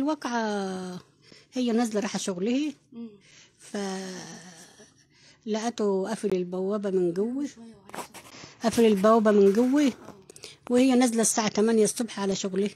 الواقعة هي نازلة رايحة شغلها مم. ف لقته قافل البوابة من جوه شويه وعلى صوت. قافل البوابة من جوه وهي نازلة الساعة 8 الصبح على شغلها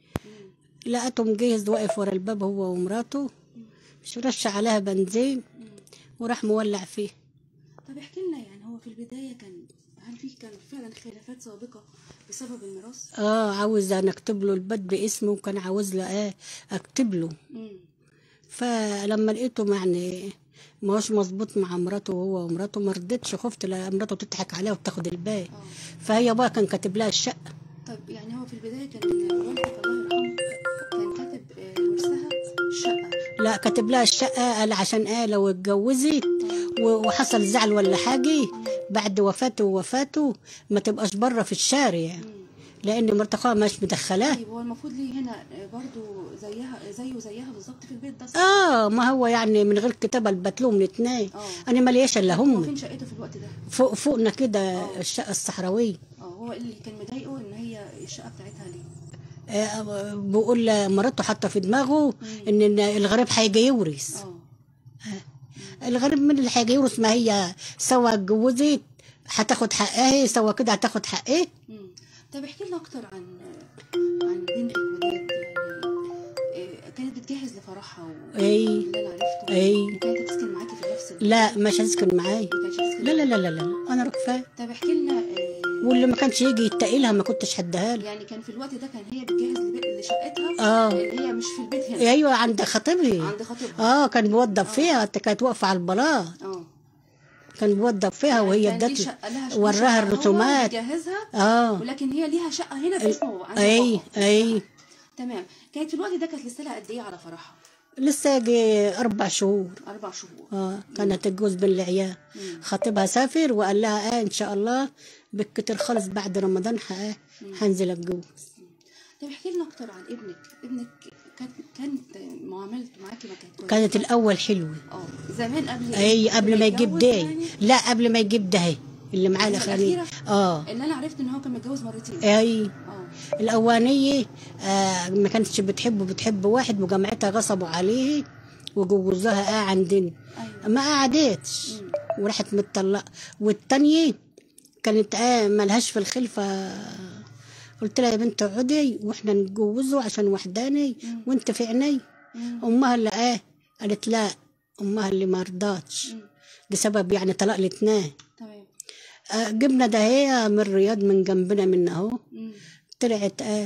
لقته مجهز واقف ورا الباب هو ومراته مش رش عليها بنزين وراح مولع فيه طب احكي لنا يعني هو في البدايه كان هل في كان فعلا خلافات سابقه بسبب الميراث؟ اه عاوز انا اكتب له البيت باسمه وكان عاوز له ايه اكتب له مم. فلما لقيته يعني ما هوش مظبوط مع مراته وهو ومراته ما رضيتش خفت لا مراته تضحك عليها وتاخد الباقي اه فهي بقى كان كاتب لها الشقه طب يعني هو في البدايه كان والدك الله يرحمه كان كاتب آه، ورثها شقه لا كاتب لها الشقه قال عشان ايه لو اتجوزت و- وحصل زعل ولا حاجه بعد وفاته ووفاته ما تبقاش بره في الشارع مم. لان مرت اخوها مش مدخلاه طيب هو المفروض ليه هنا آه، برضو زيها زيه زيها بالظبط في البيت ده صح؟ اه ما هو يعني من غير كتابه البتلوم الاثنين اه انا مالياش الا هو هم فين شقته في الوقت ده؟ فوق فوقنا كده آه. الشقه الصحراويه اه هو اللي كان مضايقه ان هي الشقه بتاعتها ليه؟ آه، بقول مراته حاطه في دماغه ان إن الغريب هيجي يورث اه الغريب من اللي هيجي يورث ما هي سوا اتجوزت هتاخد حقها سوا كده هتاخد حقها مم. طب احكي لنا اكتر عن عن بنتك وداد يعني آه، كانت بتجهز لفرحها و... اي اللي انا عرفته أي. وكانت بتسكن معاكي في نفس ال... لا مش هتسكن معايا ما كانتش بتسكن لا لا لا لا لا انا ركفاه طب احكي لنا آه، واللي ما كانش يجي يتقلها ما كنتش هديها له يعني كان في الوقت ده كان هي بتجهز لب- لشقتها اه اللي هي مش في البيت هنا ايوه عند خطيبي عند خطيبها اه كان بيوضب فيها كانت واقفه على البلاط اه كان بيوضب فيها وهي كان دي ادت شقة لها وراها شقة هو الرسومات بيجهزها اه ولكن هي ليها شقه هنا باسمه عند اي باباها. اي تمام كانت في الوقت ده كانت لسه لها قد ايه على فرحها لسه يجي اربع شهور اربع شهور اه كانت تتجوز بالعيال مم. خطيبها سافر وقال لها اه ان شاء الله بالكتير خالص بعد رمضان ح- آه هنزل اتجوز طب احكي لنا اكتر عن ابنك ابنك كانت كانت معاملته معاكي ما كانت كويسه كانت الاول حلوه اه زمان قبل اي قبل ما يجيب يتجوز ده يعني؟ لا قبل ما يجيب ده اللي معاه الاخراني الأخيرة؟ اه اللي انا عرفت ان هو كان متجوز مرتين اي اه الاولانيه آه ما كانتش بتحبه بتحب واحد وجماعتها غصبوا عليه وجوزوها اه عندنا ايوه ما قعدتش مم. وراحت متطلقه والتانية كانت اه ملهاش في الخلفه قلت لها يا بنت اقعدي واحنا نتجوزه عشان وحداني وانت في عيني مم. امها اللي اه قالت لا امها اللي ما رضاتش مم. بسبب يعني طلاق الاثنين تمام آه جبنا ده هي من الرياض من جنبنا من اهو مم. طلعت اه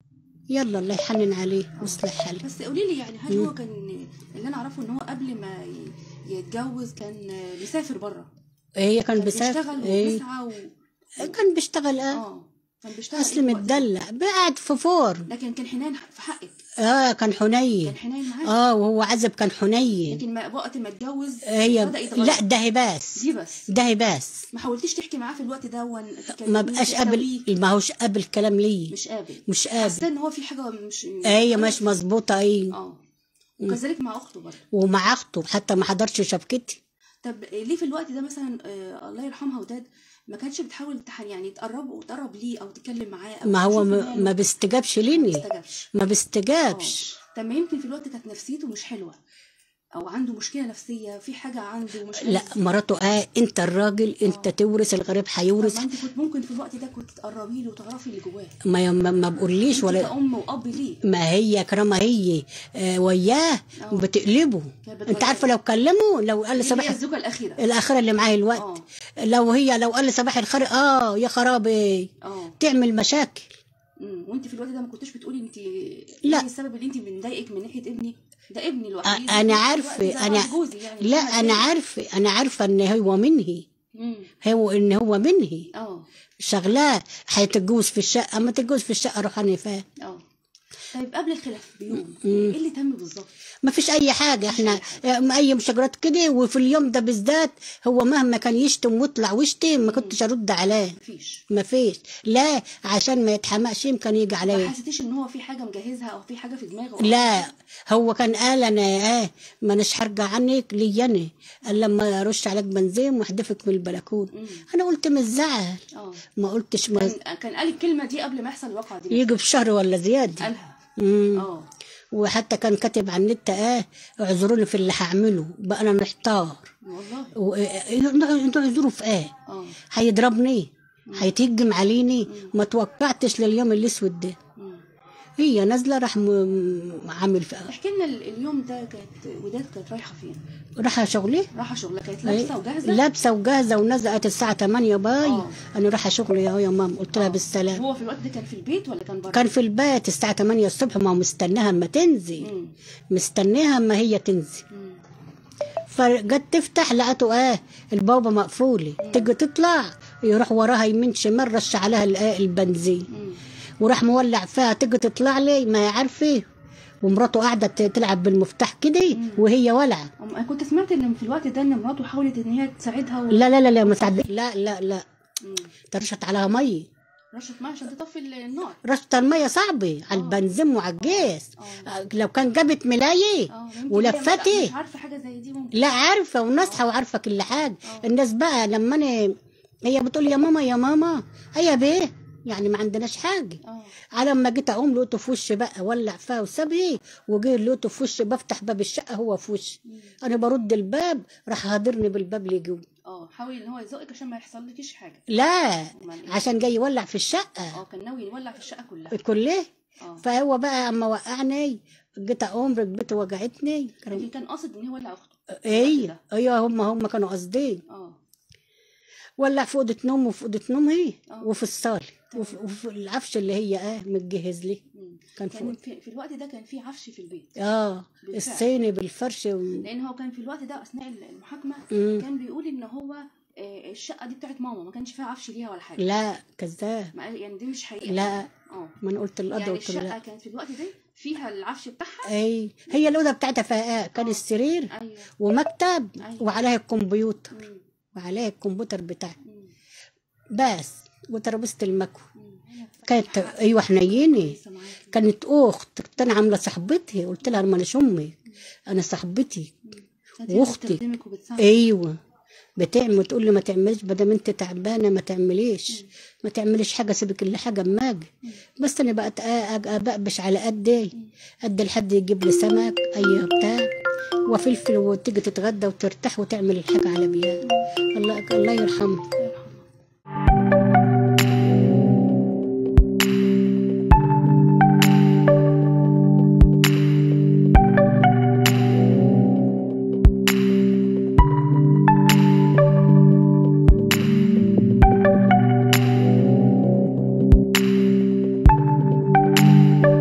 يلا الله يحنن عليه ويصلح حاله بس قولي لي يعني هل هو كان اللي انا اعرفه ان هو قبل ما ي- يتجوز كان بيسافر بره هي كان كان بيسافر بيشتغل ايه وبيسعى و... كان بيشتغل اه اه كان بيشتغل اصل إيه في الوقت ده؟ متدلع قاعد في فور لكن كان حنان في حقك اه كان حنين كان حنان معاك اه وهو عزب كان حنين لكن ما وقت ما اتجوز هي بدأ يتغير لا ده بس دي بس ده بس ما حاولتيش تحكي معاه في الوقت ده وان ما بقاش قابل ما هوش قابل كلام لي مش قابل مش قابل حاسه ان هو في حاجه مش هي مش مظبوطه اي اه وكذلك مع اخته برضه ومع اخته حتى ما حضرش شبكتي طب ليه في الوقت ده مثلا آه الله يرحمها وداد ما كانتش بتحاول تح- يعني تقرب وتقرب ليه او تتكلم معاه او ما هو تشوف ما, ماله؟ ما بيستجابش ما ليني استجابش ما بيستجابش طب ما يمكن في الوقت كانت نفسيته مش حلوه او عنده مشكله نفسيه في حاجه عنده مش لا مراته اه انت الراجل انت تورث الغريب طب هيورث ما انت كنت ممكن في الوقت ده كنت تقربي له وتعرفي اللي جواه ما ما, ما بقوليش انت ولا كأم وأب ليه ما هي كرامه هي آه وياه اه. بتقلبه كانت انت بتغير. عارفه لو كلمه لو قال لي دي هي صباح الزوجة الأخيرة الاخره اللي معايا الوقت اه لو هي لو قال لي صباح الخير اه يا خرابي اه تعمل مشاكل أمم، وانت في الوقت ده ما كنتش بتقولي انت لا. ايه السبب اللي انت مضايقك من ناحيه ابني ده ابني أ- الوحيد انا في عارفه الوقت ده انا جوزي يعني لا أنا انا هتضايق. عارفه انا عارفه ان هو منهي أمم، هو ان هو منهي اه شغلاه هيتجوز في الشقه اما تتجوز في الشقه روح انا فاهم اه طيب قبل الخلاف بيوم ايه اللي تم بالظبط ما فيش اي حاجه احنا اي مشاجرات كده وفي اليوم ده بالذات هو مهما كان يشتم ويطلع ويشتم ما كنتش ارد عليه مفيش ما فيش لا عشان ما يتحمقش يمكن يجي ما عليا حسيتيش ان هو في حاجه مجهزها او في حاجه في دماغه لا هو كان قال انا اه ما اناش هرجع عنك لي انا قال لما ارش عليك بنزين واحدفك من البلكونه مم. انا قلت من الزعل اه ما قلتش ما كان كان قال الكلمه دي قبل ما يحصل الواقعه دي يجي بشهر ولا زياده قالها مم. اه وحتى كان كاتب على النت اه اعذروني في اللي هعمله بقى انا محتار والله و- إيه- انتوا اعذروا في ايه اه هيضربني هيتهجم عليني ما توقعتش لليوم الاسود ده مم. هي نازله راح م- عامل فيها احكي لنا ال- اليوم ده كانت وداد كانت رايحه فين؟ راح شغلي رايحه شغلها كانت لابسه وجاهزه؟ لابسه وجاهزه ونزقت الساعه 8 باي آه. انا رايحه شغلي يا يا ماما قلت لها آه. بالسلام هو في الوقت ده كان في البيت ولا كان بره؟ كان في البيت الساعه 8 الصبح ما هو مستناها اما تنزل مم. مستناها اما هي تنزل مم. فجت تفتح لقته اه البوابه مقفوله تيجي تطلع يروح وراها يمين شمال رش عليها ال- آه البنزين مم. وراح مولع فيها تيجي تطلع لي ما هي عارفه ومراته قاعده ت- تلعب بالمفتاح كده وهي ولعه أم- انا كنت سمعت ان في الوقت ده ان مراته حاولت ان هي تساعدها و... لا لا لا لا ما تعد... لا لا لا مم. ترشت عليها ميه رشت ميه عشان تطفي ال- النار رشت الميه صعبه على البنزين وعلى الجاز آه، لو كان جابت ملايه اه يمكن هي ولفتي مش عارفه حاجه زي دي ممكن لا عارفه وناصحه وعارفه كل حاجه الناس بقى لما انا هي بتقول يا ماما يا ماما هيا بيه يعني ما عندناش حاجه اه على ما جيت اقوم لقيته في وشي بقى ولع فيها وسابني وجي لقيته في وشي بفتح باب الشقه هو في وشي انا برد الباب راح هادرني بالباب اللي جوه اه حاول ان هو يزقك عشان ما يحصلكيش حاجه لا أمال إيه؟ عشان جاي يولع في الشقه اه كان ناوي يولع في الشقه كلها كلها اه فهو بقى اما وقعني جيت اقوم ركبته وجعتني كانوا لكن كان قاصد ان هو يولع اخته ايه ايوه هم هم كانوا قاصدين اه ولع في اوضه نوم وفي اوضه نوم هي آه. وفي الصاله وفي, وفي العفش اللي هي اه متجهز لي مم. كان فوق كان في, في الوقت ده كان في عفش في البيت اه بالفعل. الصيني بالفرش و... لان هو كان في الوقت ده اثناء المحاكمه مم. كان بيقول ان هو آه، الشقه دي بتاعت ماما ما كانش فيها عفش ليها ولا حاجه لا كذاب ما قال يعني دي مش حقيقه لا اه ما انا قلت القضاء يعني قلت له الشقه لا كانت في الوقت ده فيها العفش بتاعها اي هي الاوضه بتاعتها فيها كان السرير ايوه ومكتب أيوة. وعليها الكمبيوتر مم. وعليها الكمبيوتر بتاعها مم. بس وترابيزه المكوى مم. هي كانت ايوه حنينه لسه معاكي. كانت اخت كنت انا عامله صاحبتي قلت لها انا مانيش امك انا صاحبتي كانت هي واختي. بتخدمك وبتساعدك. ايوه بتعمل تقول لي ما تعمليش بدل انت تعبانه ما تعمليش ما تعمليش حاجه سيبك اللي حاجه اما اجي بس انا بقت أ- أ- بقبش على قدي قد الحد يجيب لي سمك اي بتاع وفلفل وتيجي تتغدى وترتاح وتعمل الحاجه على بيها الله الله يرحمه